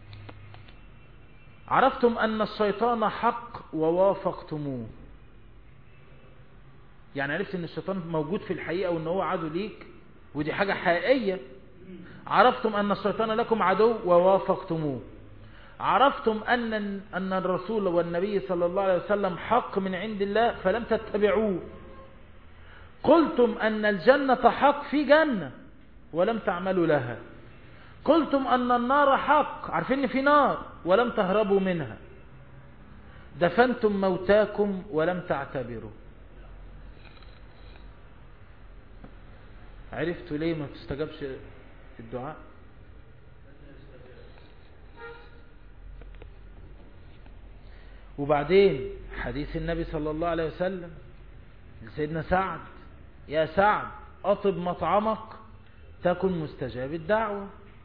عرفتم أن الشيطان حق ووافقتموه يعني عرفت ان الشيطان موجود في الحقيقة وان هو عدو ليك ودي حاجة حقيقية عرفتم ان الشيطان لكم عدو ووافقتموه عرفتم ان ان الرسول والنبي صلى الله عليه وسلم حق من عند الله فلم تتبعوه قلتم ان الجنة حق في جنة ولم تعملوا لها قلتم ان النار حق عارفين ان في نار ولم تهربوا منها دفنتم موتاكم ولم تعتبروا عرفتوا ليه ما تستجابش الدعاء وبعدين حديث النبي صلى الله عليه وسلم لسيدنا سعد يا سعد أطب مطعمك تكن مستجاب الدعوة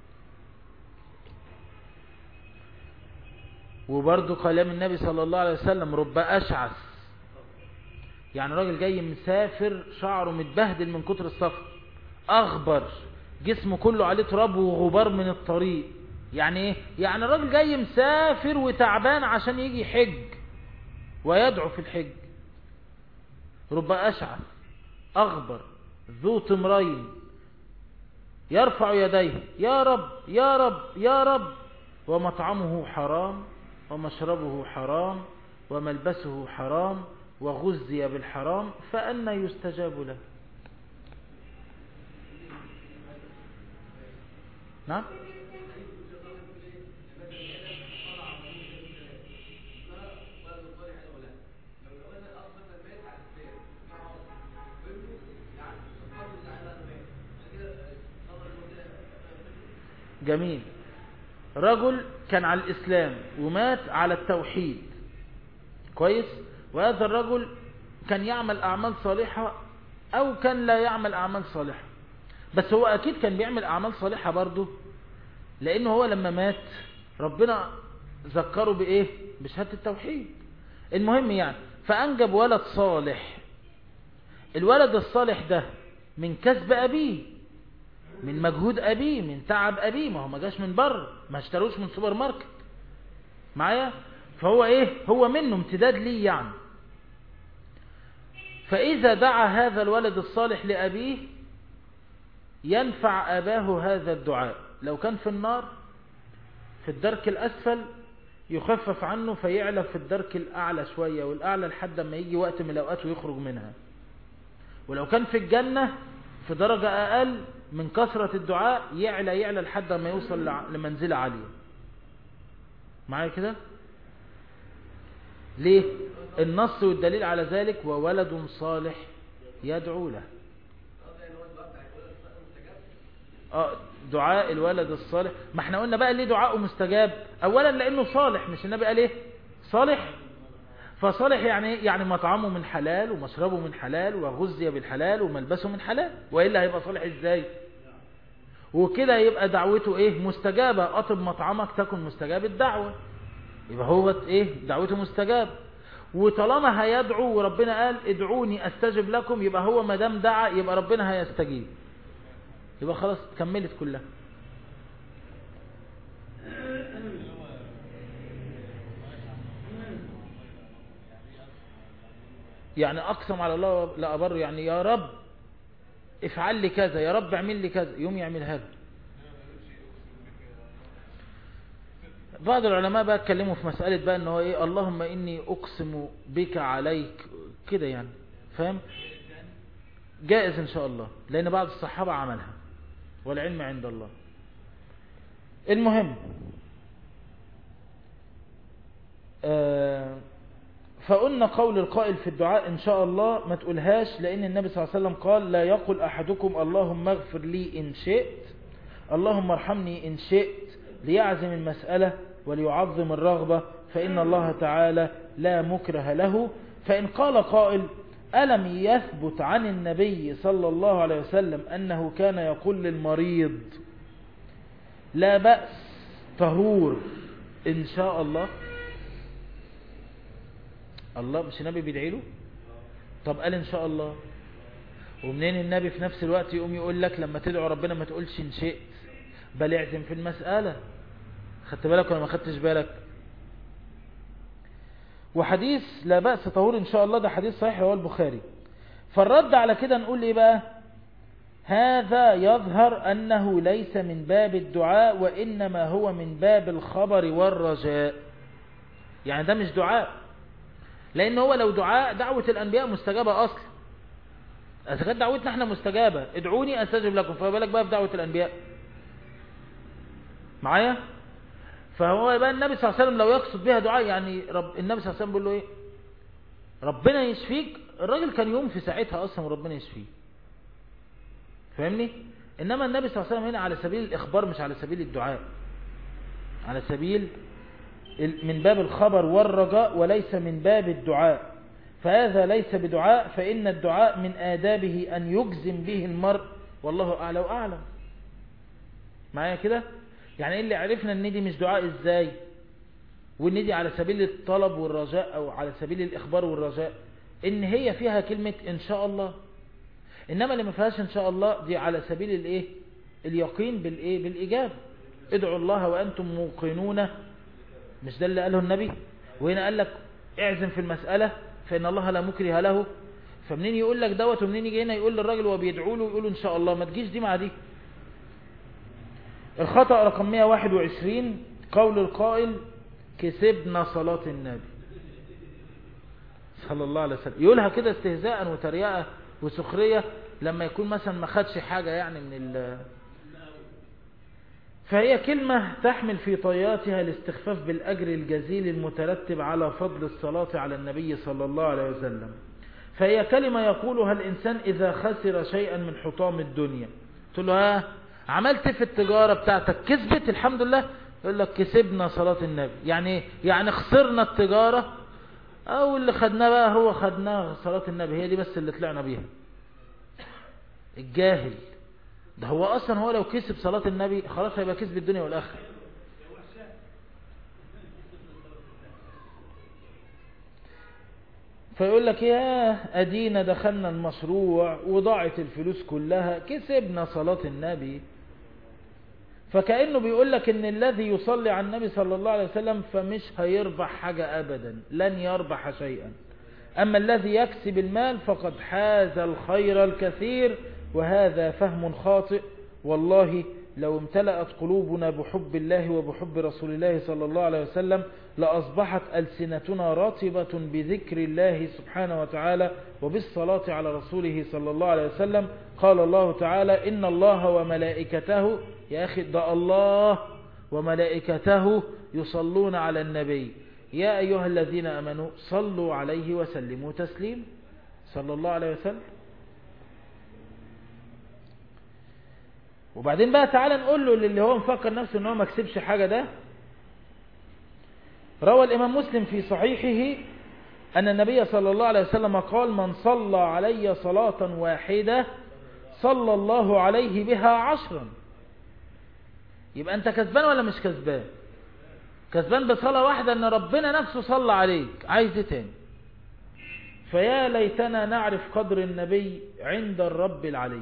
وبرضو كلام النبي صلى الله عليه وسلم رب أشعث يعني راجل جاي مسافر شعره متبهدل من كتر السفر أغبر جسمه كله عليه تراب وغبار من الطريق يعني ايه يعني الراجل جاي مسافر وتعبان عشان يجي يحج ويدعو في الحج رب أشعث أغبر ذو تمرين يرفع يديه يا رب يا رب يا رب ومطعمه حرام ومشربه حرام وملبسه حرام وغزي بالحرام فأنا يستجاب له نعم جميل رجل كان على الإسلام ومات على التوحيد كويس وهذا الرجل كان يعمل أعمال صالحة او كان لا يعمل اعمال صالحة بس هو اكيد كان بيعمل اعمال صالحة برضه لانه هو لما مات ربنا ذكره بايه بشهادة التوحيد المهم يعني فانجب ولد صالح الولد الصالح ده من كسب ابيه من مجهود ابيه من تعب ابيه ما هو ما جاش من بره ما اشتروش من سوبر ماركت معايا فهو ايه هو منه امتداد ليه يعني فاذا دعا هذا الولد الصالح لابيه ينفع اباه هذا الدعاء لو كان في النار في الدرك الاسفل يخفف عنه فيعلى في الدرك الاعلى شوية والاعلى لحد ما يجي وقت من الاوقات ويخرج منها ولو كان في الجنة في درجة اقل من كثرة الدعاء يعلى يعلى لحد ما يوصل لمنزلة عالية معايا كده ليه النص والدليل على ذلك وولد صالح يدعو له اه دعاء الولد الصالح ما احنا قلنا بقى ليه دعاءه مستجاب اولا لانه صالح مش النبي قال ايه صالح فصالح يعني ايه يعني مطعمه من حلال ومشربه من حلال وغذي بالحلال وملبسه من حلال والا هيبقى صالح ازاي وكده يبقى دعوته ايه مستجابة اطب مطعمك تكن مستجاب الدعوة يبقى هو ايه دعوته مستجاب وطالما هيدعو وربنا قال ادعوني استجب لكم يبقى هو ما دام دعا يبقى ربنا هيستجيب يبقى خلاص كملت كلها يعني اقسم على الله لا ابر يعني يا رب افعل لي كذا يا رب اعمل لي كذا يوم يعملها له بعض العلماء بقى اتكلموا في مسألة بقى ان هو ايه اللهم اني اقسم بك عليك كده يعني فاهم جائز ان شاء الله لان بعض الصحابة عملها والعلم عند الله المهم آه فقلنا قول القائل في الدعاء ان شاء الله ما تقولهاش لان النبي صلى الله عليه وسلم قال لا يقول احدكم اللهم اغفر لي ان شئت اللهم ارحمني ان شئت ليعزم المسألة وليعظم الرغبة فإن الله تعالى لا مكره له فإن قال قائل ألم يثبت عن النبي صلى الله عليه وسلم أنه كان يقول للمريض لا بأس طهور إن شاء الله الله مش النبي بيدعي له طب قال إن شاء الله ومنين النبي في نفس الوقت يقوم يقول لك لما تدعو ربنا ما تقولش إن شئت بل اعزم في المسألة خدت بالك ولا ما خدتش بالك وحديث لا بأس طهور إن شاء الله ده حديث صحيح هو البخاري فالرد على كده نقول إيه بقى هذا يظهر أنه ليس من باب الدعاء وإنما هو من باب الخبر والرجاء يعني ده مش دعاء لأن هو لو دعاء دعوة الأنبياء مستجابة أصلا إذا كانت دعوتنا احنا مستجابة ادعوني أستجب لكم فما بالك بقى في دعوة الأنبياء معايا فهو يبقى النبي صلى الله عليه وسلم لو يقصد بها دعاء يعني رب النبي صلى الله عليه وسلم بيقول له ايه ربنا يشفيك الراجل كان يوم في ساعتها اصلا وربنا يشفيه فاهمني انما النبي صلى الله عليه وسلم هنا على سبيل الاخبار مش على سبيل الدعاء على سبيل من باب الخبر والرجاء وليس من باب الدعاء فهذا ليس بدعاء فإن الدعاء من آدابه أن يجزم به المرء والله أعلى وأعلم معايا كده يعني ايه اللي عرفنا ان دي مش دعاء ازاي وان دي على سبيل الطلب والرجاء او على سبيل الاخبار والرجاء ان هي فيها كلمة ان شاء الله انما اللي ما فيهاش ان شاء الله دي على سبيل الايه اليقين بالايه بالاجابة ادعوا الله وانتم موقنون مش ده اللي قاله النبي وهنا قال لك اعزم في المسألة فان الله لا مكره له فمنين يقول لك دوت ومنين يجي هنا يقول للراجل وبيدعوا له يقول له ان شاء الله ما تجيش دي مع دي الخطأ رقم 121 قول القائل كسبنا صلاة النبي صلى الله عليه وسلم يقولها كده استهزاء وترياء وسخرية لما يكون مثلا ما خدش حاجة يعني من ال فهي كلمة تحمل في طياتها الاستخفاف بالأجر الجزيل المترتب على فضل الصلاة على النبي صلى الله عليه وسلم فهي كلمة يقولها الإنسان إذا خسر شيئا من حطام الدنيا تقول له ها عملت في التجارة بتاعتك كسبت الحمد لله يقول لك كسبنا صلاة النبي يعني ايه يعني خسرنا التجارة او اللي خدناه بقى هو خدناه صلاة النبي هي دي بس اللي طلعنا بيها الجاهل ده هو اصلا هو لو كسب صلاة النبي خلاص هيبقى كسب الدنيا والاخره فيقول لك يا ادينا دخلنا المشروع وضاعت الفلوس كلها كسبنا صلاة النبي فكأنه بيقول لك ان الذي يصلي على النبي صلى الله عليه وسلم فمش هيربح حاجة ابدا لن يربح شيئا اما الذي يكسب المال فقد حاز الخير الكثير وهذا فهم خاطئ والله لو امتلأت قلوبنا بحب الله وبحب رسول الله صلى الله عليه وسلم لأصبحت ألسنتنا راتبة بذكر الله سبحانه وتعالى وبالصلاة على رسوله صلى الله عليه وسلم قال الله تعالى إن الله وملائكته يا أخي ده الله وملائكته يصلون على النبي يا أيها الذين أمنوا صلوا عليه وسلموا تسليم صلى الله عليه وسلم وبعدين بقى تعالى نقول له اللي هو مفكر نفسه ان هو ما كسبش حاجة ده روى الامام مسلم في صحيحه ان النبي صلى الله عليه وسلم قال من صلى علي صلاة واحدة صلى الله عليه بها عشرا يبقى انت كسبان ولا مش كسبان كسبان بصلاة واحدة ان ربنا نفسه صلى عليك عايز ايه تاني فيا ليتنا نعرف قدر النبي عند الرب العلي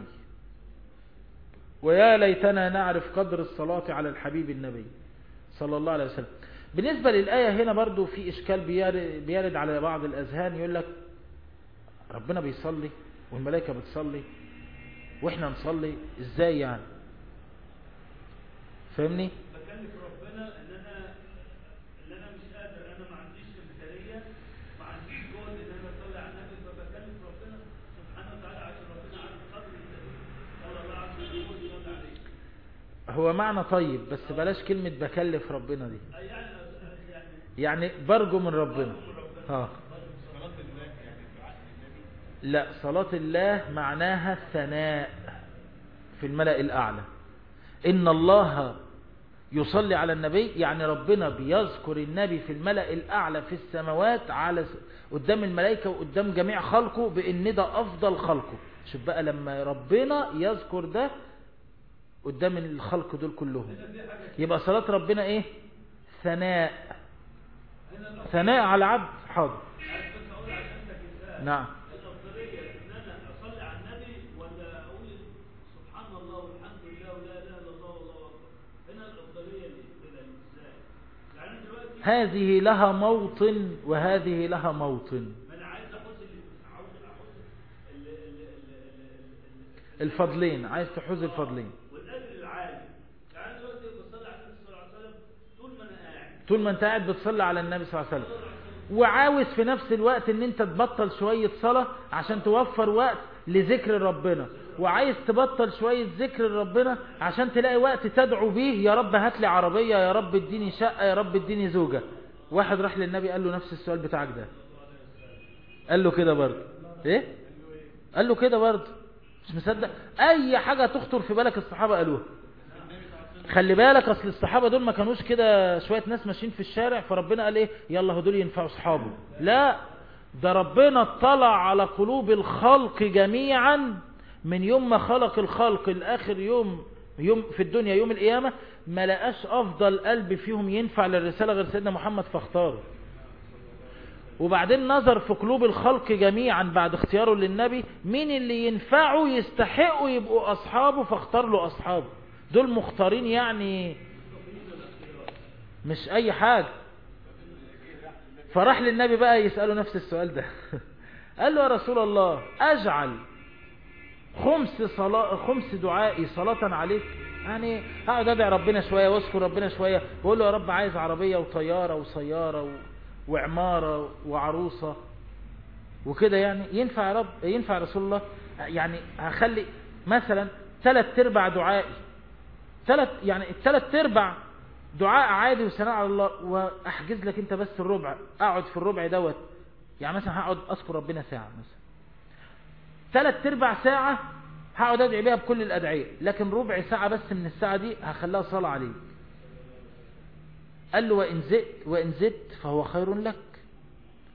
ويا ليتنا نعرف قدر الصلاة على الحبيب النبي صلى الله عليه وسلم بالنسبة للآية هنا برضو في إشكال بيرد على بعض الأذهان يقول لك ربنا بيصلي والملائكة بتصلي وإحنا نصلي إزاي يعني فاهمني بكلف ربنا ان انا ان انا مش قادر انا ما عنديش امكانيه ما عنديش جهد ان انا اصلي على النبي فبكلف ربنا سبحانه وتعالى عشان ربنا عارف قدر النبي صلى الله عليه وسلم وصلى عليه هو معنى طيب بس بلاش كلمة بكلف ربنا دي أي يعني يعني يعني برجو من ربنا اه صلاة الله يعني دعاء النبي لا صلاة الله معناها الثناء في الملأ الأعلى إن الله يصلي على النبي يعني ربنا بيذكر النبي في الملأ الأعلى في السماوات على قدام الملائكة وقدام جميع خلقه بإن ده أفضل خلقه شوف بقى لما ربنا يذكر ده قدام الخلق دول كلهم يبقى صلاة ربنا إيه ثناء ثناء على العبد حاضر عارف بس اقول عشان انت كده نعم الافضليه ان انا اصلي على النبي ولا اقول سبحان الله والحمد لله ولا اله الا الله والله اكبر هنا الافضليه للانسان يعني أنا دلوقتي هذه لها موطن وهذه لها موطن ما انا عايز احط اللي عاوز احط ال- ال- ال- ال- ال- الفضلين عايز تحوز الفضلين والاجر العالي يعني أنا دلوقتي بصلي على النبي صلى الله عليه وسلم طول ما انا قاعد طول ما انت قاعد بتصلي على النبي صلى الله عليه وسلم وعاوز في نفس الوقت ان انت تبطل شوية صلاة عشان توفر وقت لذكر ربنا وعايز تبطل شوية ذكر ربنا عشان تلاقي وقت تدعو بيه يا رب هات لي عربية يا رب اديني شقة يا رب اديني زوجة واحد راح للنبي قال له نفس السؤال بتاعك ده قال له كده برضه ايه قال له كده برضه مش مصدق اي حاجة تخطر في بالك الصحابة قالوها خلي بالك اصل الصحابة دول ما كانوش كده شوية ناس ماشيين في الشارع فربنا قال ايه يلا هدول ينفعوا صحابه لا ده ربنا اطلع على قلوب الخلق جميعا من يوم ما خلق الخلق الاخر يوم يوم في الدنيا يوم القيامة ما لقاش افضل قلب فيهم ينفع للرسالة غير سيدنا محمد فاختاره وبعدين نظر في قلوب الخلق جميعا بعد اختياره للنبي مين اللي ينفعوا يستحقوا يبقوا اصحابه فاختار له اصحابه دول مختارين يعني مش اي حاجة فراح للنبي بقى يسأله نفس السؤال ده قال له يا رسول الله اجعل خمس صلاة خمس دعائي صلاة عليك يعني هقعد ادعي ربنا شوية واذكر ربنا شوية واقول له يا رب عايز عربية وطيارة وسيارة و... وعمارة وعروسة وكده يعني ينفع يا رب ينفع يا رسول الله يعني هخلي مثلا ثلاث ارباع دعائي ثلاث يعني الثلاث ارباع دعاء عادي وثناء على الله واحجز لك انت بس الربع اقعد في الربع دوت يعني مثلا هقعد اذكر ربنا ساعة مثلا ثلاث ارباع ساعة هقعد ادعي بيها بكل الادعية لكن ربع ساعة بس من الساعة دي هخليها صلاة عليك قال له وإن زدت وإن زدت فهو خير لك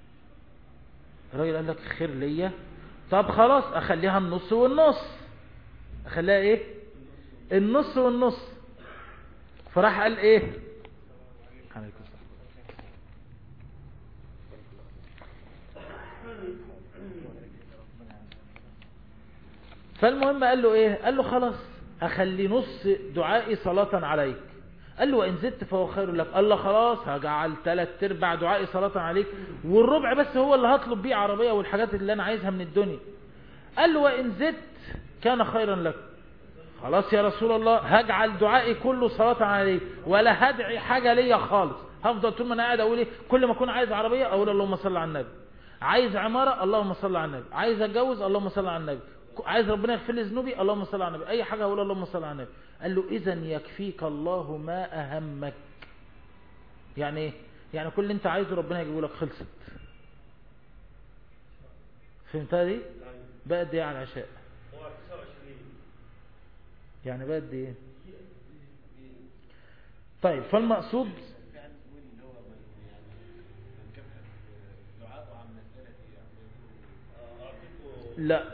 الراجل قال لك خير ليا طب خلاص أخليها النص والنص اخليها ايه النص والنص فراح قال ايه عليكم السلام فالمهم قال له ايه قال له خلاص اخلي نص دعائي صلاة عليك قال له وان زدت فهو خير لك قال له خلاص هجعل ثلاث ارباع دعائي صلاة عليك والربع بس هو اللي هطلب بيه عربية والحاجات اللي انا عايزها من الدنيا قال له وان زدت كان خيرا لك خلاص يا رسول الله هجعل دعائي كله صلاة عليك ولا هدعي حاجة ليا خالص هفضل طول ما انا قاعد اقول ايه كل ما اكون عايز عربية اقول اللهم صل على النبي عايز عمارة اللهم صل على النبي عايز اتجوز اللهم صل على النبي عايز ربنا يغفر لي ذنوبي اللهم صل على النبي اي حاجة اقول اللهم صل على النبي قال له اذا يكفيك الله ما اهمك يعني ايه يعني كل اللي انت عايزه ربنا يجيبه لك خلصت فهمتها دي بقى قد ايه على العشاء هو 29 يعني بقى قد ايه طيب فالمقصود في حد يقول اللي هو من يعني من كفى دعاءه عن مسألة يعني أعطيكم لا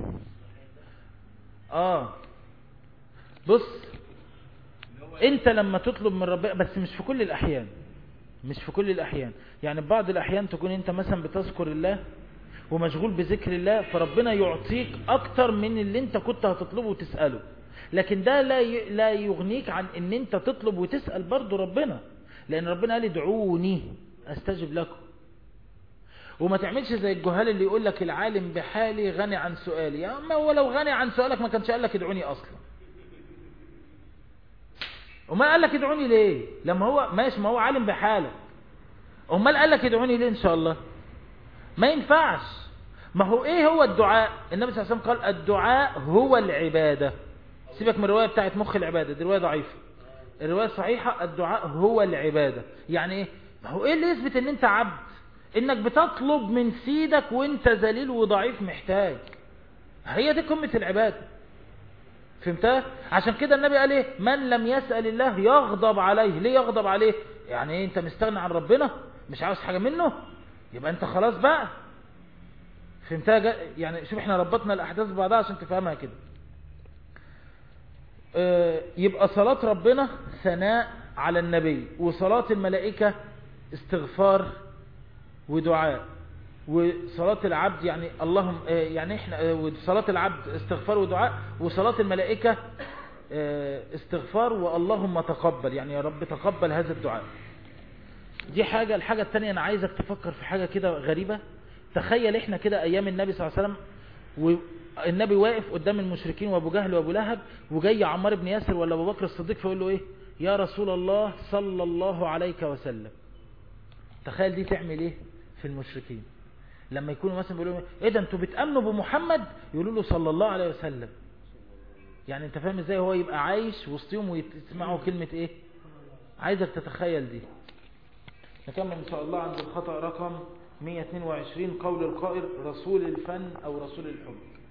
اه بص اللي هو انت لما تطلب من ربنا بس مش في كل الاحيان مش في كل الاحيان يعني بعض الاحيان تكون انت مثلا بتذكر الله ومشغول بذكر الله فربنا يعطيك اكتر من اللي انت كنت هتطلبه وتسأله لكن ده لا ي- لا يغنيك عن ان انت تطلب وتسأل برضو ربنا لان ربنا قال ادعوني استجب لكم وما تعملش زي الجهال اللي يقول لك العالم بحالي غني عن سؤالي يا اما هو لو غني عن سؤالك ما كانش قال لك ادعوني اصلا وما قال لك ادعوني ليه لما هو ماشي ما هو عالم بحالك امال قال لك ادعوني ليه ان شاء الله ما ينفعش ما هو ايه هو الدعاء النبي صلى الله عليه وسلم قال الدعاء هو العبادة سيبك من الرواية بتاعت مخ العبادة دي رواية ضعيفة الرواية الصحيحة الدعاء هو العبادة يعني ايه ما هو ايه اللي يثبت ان انت عبد انك بتطلب من سيدك وانت ذليل وضعيف محتاج هي دي قمة العبادة فهمتها عشان كده النبي قال ايه من لم يسأل الله يغضب عليه ليه يغضب عليه يعني ايه انت مستغني عن ربنا مش عاوز حاجة منه يبقى انت خلاص بقى فهمتها جا- يعني شوف احنا ربطنا الاحداث ببعضها عشان تفهمها كده آه، يبقى صلاة ربنا ثناء على النبي وصلاة الملائكة استغفار ودعاء وصلاة العبد يعني اللهم آه، يعني احنا آه، وصلاة العبد استغفار ودعاء وصلاة الملائكة آه، استغفار واللهم تقبل يعني يا رب تقبل هذا الدعاء دي حاجة الحاجة التانية انا عايزك تفكر في حاجة كده غريبة تخيل احنا كده ايام النبي صلى الله عليه وسلم والنبي واقف قدام المشركين وابو جهل وابو لهب وجاي عمار بن ياسر ولا ابو بكر الصديق فيقول له ايه يا رسول الله صلى الله عليك وسلم تخيل دي تعمل ايه في المشركين لما يكونوا مثلا بيقولوا ايه ده انتوا بتامنوا بمحمد يقولوا له صلى الله عليه وسلم يعني انت فاهم ازاي هو يبقى عايش وسطهم ويسمعوا كلمة ايه عايزك تتخيل دي نكمل ان شاء الله عند الخطأ رقم 122 قول القائل رسول الفن او رسول الحب